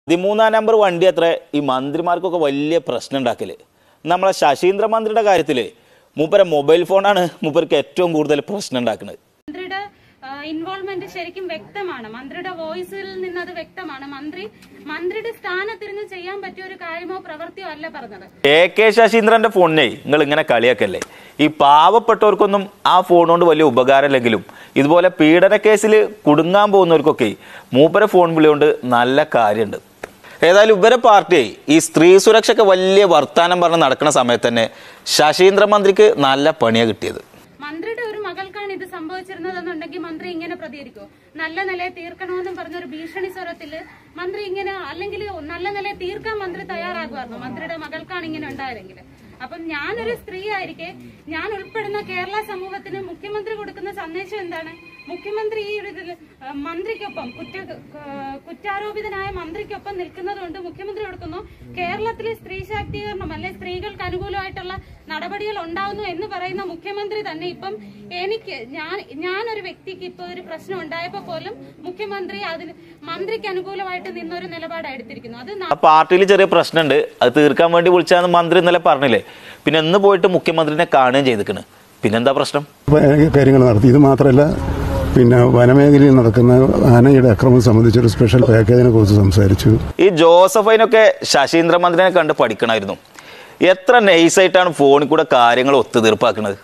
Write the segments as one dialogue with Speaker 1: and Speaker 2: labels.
Speaker 1: പതിമൂന്നാം നമ്പർ വണ്ടി അത്ര ഈ മന്ത്രിമാർക്കൊക്കെ വലിയ പ്രശ്നം ഉണ്ടാക്കല് നമ്മളെ ശശീന്ദ്ര മന്ത്രിയുടെ കാര്യത്തിൽ മൂപ്പരെ മൊബൈൽ ഫോണാണ് മൂപ്പർക്ക് ഏറ്റവും കൂടുതൽ പ്രശ്നം ഉണ്ടാക്കുന്നത്
Speaker 2: മന്ത്രിയുടെ ഇൻവോൾവ്മെന്റ് ശരിക്കും വ്യക്തമാണ് മന്ത്രിയുടെ വോയിസിൽ നിന്ന് അത് വ്യക്തമാണ് മന്ത്രി മന്ത്രിയുടെ സ്ഥാനത്തിരുന്ന് ചെയ്യാൻ പറ്റിയ ഒരു കാര്യമോ പ്രവൃത്തിയോ അല്ല പറഞ്ഞത്
Speaker 1: എ കെ ശശീന്ദ്രന്റെ ഫോണിനെ നിങ്ങൾ ഇങ്ങനെ കളിയാക്കല്ലേ ഈ പാവപ്പെട്ടവർക്കൊന്നും ആ ഫോൺ കൊണ്ട് വലിയ ഉപകാരമില്ലെങ്കിലും ഇതുപോലെ പീഡന കേസിൽ കുടുങ്ങാൻ പോകുന്നവർക്കൊക്കെ മൂപ്പര ഫോൺ വിളി കൊണ്ട് നല്ല കാര്യമുണ്ട് ഏതായാലും ഇവരെ പാർട്ടി ഈ സ്ത്രീ സുരക്ഷയ്ക്ക് വലിയ വർത്താനം പറഞ്ഞ് നടക്കുന്ന സമയത്ത് തന്നെ ശശീന്ദ്ര മന്ത്രിക്ക് നല്ല പണിയാണ് കിട്ടിയത്
Speaker 2: മന്ത്രിയുടെ ഒരു മകൾക്കാണ് ഇത് സംഭവിച്ചിരുന്നതെന്നുണ്ടെങ്കിൽ മന്ത്രി ഇങ്ങനെ പ്രതികരിക്കുമോ നല്ല നിലയെ തീർക്കണമെന്നും പറഞ്ഞ ഒരു ഭീഷണി സ്വരത്തില് മന്ത്രി ഇങ്ങനെ അല്ലെങ്കിൽ നല്ല നിലയെ തീർക്കാൻ മന്ത്രി തയ്യാറാകുമായിരുന്നു മന്ത്രിയുടെ മകൾക്കാണ് ഇങ്ങനെ ഉണ്ടായതെങ്കിൽ അപ്പം ഞാനൊരു സ്ത്രീ ആയിരിക്കെ ഞാൻ ഉൾപ്പെടുന്ന കേരള സമൂഹത്തിന് മുഖ്യമന്ത്രി കൊടുക്കുന്ന സന്ദേശം എന്താണ് മുഖ്യമന്ത്രി ഈ ഒരു ഇതിൽ ആ, മന്ത്രിക്കൊപ്പം കുറ്റ ആ, കുറ്റാരോപിതനായ മന്ത്രിക്കൊപ്പം നിൽക്കുന്നതുകൊണ്ട് മുഖ്യമന്ത്രി കൊടുക്കുന്നു കേരളത്തിലെ സ്ത്രീ ശാക്തീകരണം അല്ലെ സ്ത്രീകൾക്ക് അനുകൂലമായിട്ടുള്ള നടപടികൾ ഉണ്ടാവുന്നു എന്ന് പറയുന്ന മുഖ്യമന്ത്രി തന്നെ ഇപ്പം എനിക്ക് ഞാൻ ഞാനൊരു വ്യക്തിക്ക് ഇപ്പൊ ഒരു പ്രശ്നം ഉണ്ടായപ്പോ പോലും മുഖ്യമന്ത്രി അതിന് മന്ത്രിക്ക് അനുകൂലമായിട്ട് നിന്നൊരു നിലപാട് എടുത്തിരിക്കുന്നു അത്
Speaker 1: ആ പാർട്ടിയിൽ ചെറിയ പ്രശ്നമുണ്ട് അത് തീർക്കാൻ വേണ്ടി വിളിച്ചാന്ന് മന്ത്രി ഇന്നലെ പറഞ്ഞില്ലേ പിന്നെ എന്ന് പോയിട്ട് മുഖ്യമന്ത്രിനെ കാണുകയും ചെയ്തിക്കണ് പിന്നെന്താ പ്രശ്നം
Speaker 3: കാര്യങ്ങൾ നടത്തി ഇത് മാത്രമല്ല പിന്നെ വനമേഖലയിൽ നടക്കുന്ന ആനയുടെ അക്രമം സംബന്ധിച്ചൊരു സ്പെഷ്യൽ പാക്കേജിനെ കുറിച്ച് സംസാരിച്ചു
Speaker 1: ഈ ജോസഫൈനൊക്കെ ശശീന്ദ്ര മന്ത്രിനെ കണ്ട് പഠിക്കണമായിരുന്നു എത്ര നൈസായിട്ടാണ് ഫോണിൽ കൂടെ കാര്യങ്ങൾ ഒത്തുതീർപ്പാക്കുന്നത്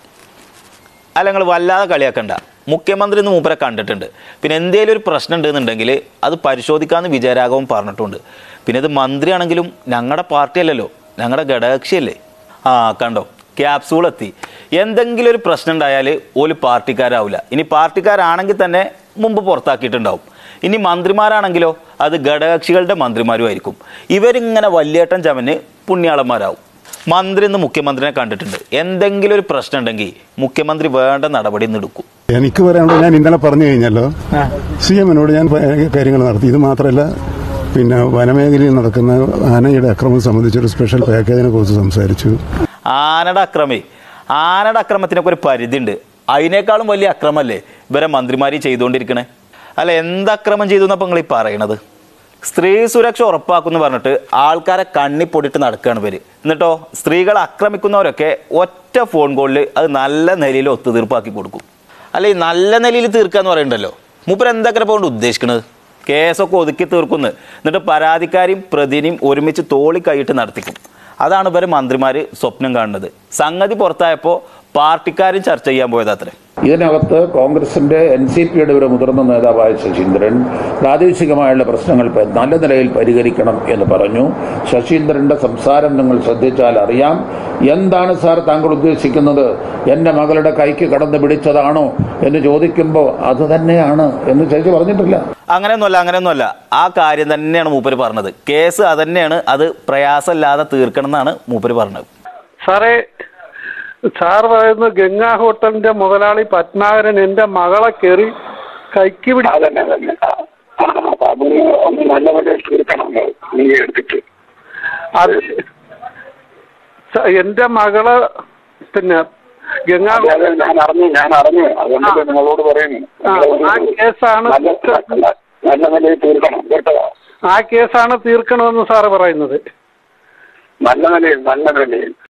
Speaker 1: അല്ല നിങ്ങൾ വല്ലാതെ കളിയാക്കണ്ട മുഖ്യമന്ത്രി ഇന്ന് മൂപ്പരെ കണ്ടിട്ടുണ്ട് പിന്നെ എന്തെങ്കിലും ഒരു പ്രശ്നം ഉണ്ടെന്നുണ്ടെങ്കിൽ അത് പരിശോധിക്കാമെന്ന് വിജയരാഘവൻ പറഞ്ഞിട്ടുണ്ട് പിന്നെ ഇത് മന്ത്രിയാണെങ്കിലും ഞങ്ങളുടെ പാർട്ടി അല്ലല്ലോ ഞങ്ങളുടെ ഘടകകക്ഷിയല്ലേ ആ കണ്ടോ ക്യാപ്സൂൾ എത്തി എന്തെങ്കിലും ഒരു പ്രശ്നം ഉണ്ടായാൽ ഓല് പാർട്ടിക്കാരാവില്ല ഇനി പാർട്ടിക്കാരാണെങ്കിൽ തന്നെ മുമ്പ് പുറത്താക്കിയിട്ടുണ്ടാവും ഇനി മന്ത്രിമാരാണെങ്കിലോ അത് ഘടകകക്ഷികളുടെ മന്ത്രിമാരും ആയിരിക്കും ഇവരിങ്ങനെ വലിയേട്ടൻ ചമന് പുണ്യാളന്മാരാവും മന്ത്രി ഇന്ന് മുഖ്യമന്ത്രിനെ കണ്ടിട്ടുണ്ട് എന്തെങ്കിലും ഒരു പ്രശ്നം ഉണ്ടെങ്കിൽ മുഖ്യമന്ത്രി വേണ്ട നടപടി ഇന്ന് എടുക്കും
Speaker 3: എനിക്ക് പറയാനുള്ളത് ഞാൻ ഇന്നലെ പറഞ്ഞു കഴിഞ്ഞല്ലോ സി എമ്മിനോട് ഞാൻ പ- കാര്യങ്ങൾ നടത്തി ഇത് മാത്രമല്ല പിന്നെ വനമേഖലയിൽ നടക്കുന്ന ആനയുടെ അക്രമം സംബന്ധിച്ചൊരു സ്പെഷ്യൽ പാക്കേജിനെ കുറിച്ച് സംസാരിച്ചു
Speaker 1: ആനയുടെ അക്രമേ ആനയുടെ അക്രമത്തിനൊക്കെ ഒരു പരിധി ഉണ്ട് അതിനേക്കാളും വലിയ അക്രമല്ലേ ഇവരെ മന്ത്രിമാരി ചെയ്തുകൊണ്ടിരിക്കണേ അല്ല എന്ത് അക്രമം ചെയ്തു എന്നപ്പോൾ നിങ്ങൾ ഈ പറയണത് സ്ത്രീ സുരക്ഷ ഉറപ്പാക്കുന്നു പറഞ്ഞിട്ട് ആൾക്കാരെ കണ്ണി പൊടിയിട്ട് നടക്കുകയാണ് ഇവര് എന്നിട്ടോ സ്ത്രീകളെ ആക്രമിക്കുന്നവരൊക്കെ ഒറ്റ ഫോൺ കോളിൽ അത് നല്ല നിലയിൽ ഒത്തുതീർപ്പാക്കി കൊടുക്കും അല്ല ഈ നല്ല നിലയിൽ തീർക്കുക എന്ന് പറയണ്ടല്ലോ മൂപ്പർ എന്തൊക്കെ കൊണ്ട് ഉദ്ദേശിക്കുന്നത് കേസൊക്കെ ഒതുക്കി തീർക്കുന്നു എന്നിട്ട് പരാതിക്കാരെയും പ്രതിനെയും ഒരുമിച്ച് തോളി കൈയിട്ട് നടത്തിക്കും അതാണ് ഇവരെ മന്ത്രിമാർ സ്വപ്നം കാണുന്നത് സംഗതി പുറത്തായപ്പോൾ പാർട്ടിക്കാരും ചർച്ച ചെയ്യാൻ പോയതത്രേ
Speaker 4: ഇതിനകത്ത് കോൺഗ്രസിന്റെ എൻ സി പിയുടെ ഒരു മുതിർന്ന നേതാവായ ശശീന്ദ്രൻ പ്രാദേശികമായുള്ള പ്രശ്നങ്ങൾ പ- നല്ല നിലയിൽ പരിഹരിക്കണം എന്ന് പറഞ്ഞു ശശീന്ദ്രന്റെ സംസാരം നിങ്ങൾ ശ്രദ്ധിച്ചാൽ അറിയാം എന്താണ് സാർ താങ്കൾ ഉദ്ദേശിക്കുന്നത് എന്റെ മകളുടെ കൈക്ക് കടന്നു പിടിച്ചതാണോ എന്ന് ചോദിക്കുമ്പോൾ അത് തന്നെയാണ് എന്ന് ചേച്ചി പറഞ്ഞിട്ടില്ല
Speaker 1: അങ്ങനെയൊന്നുമല്ല അങ്ങനെയൊന്നുമല്ല ആ കാര്യം തന്നെയാണ് മൂപ്പര് പറഞ്ഞത് കേസ് അതന്നെയാണ് അത് പ്രയാസമില്ലാതെ തീർക്കണം എന്നാണ് മൂപ്പര് പറഞ്ഞത്
Speaker 5: സാറേ സാർ പറയുന്നു ഗംഗാ ഹോട്ടലിന്റെ മുതലാളി പത്മാകരൻ എന്റെ മകളെ കയറി കൈക്ക് പിടി
Speaker 6: അതന്നെ അതന്നെ ആ, ആ, അപ്പൊ അത് ഒന്ന് നല്ലപോലെ തീർക്കണം നീ എടുത്തിട്ട്
Speaker 5: അത് സ- എന്റെ മകളെ പിന്നെ ഗംഗാ
Speaker 6: അതെ, അതെ, ഞാൻ അറിഞ്ഞു ഞാൻ അറിഞ്ഞു അതുകൊണ്ട് നിങ്ങളോട് പറയുന്നു
Speaker 5: ആ, ആ കേസാണ്
Speaker 6: നല്ല നല്ല- നല്ല നിലയിൽ തീർക്കണം കേട്ടോ
Speaker 5: ആ കേസാണ് തീർക്കണമെന്ന് സാറ് പറയുന്നത്
Speaker 6: നല്ല നിലയിൽ നല്ല നിലയിൽ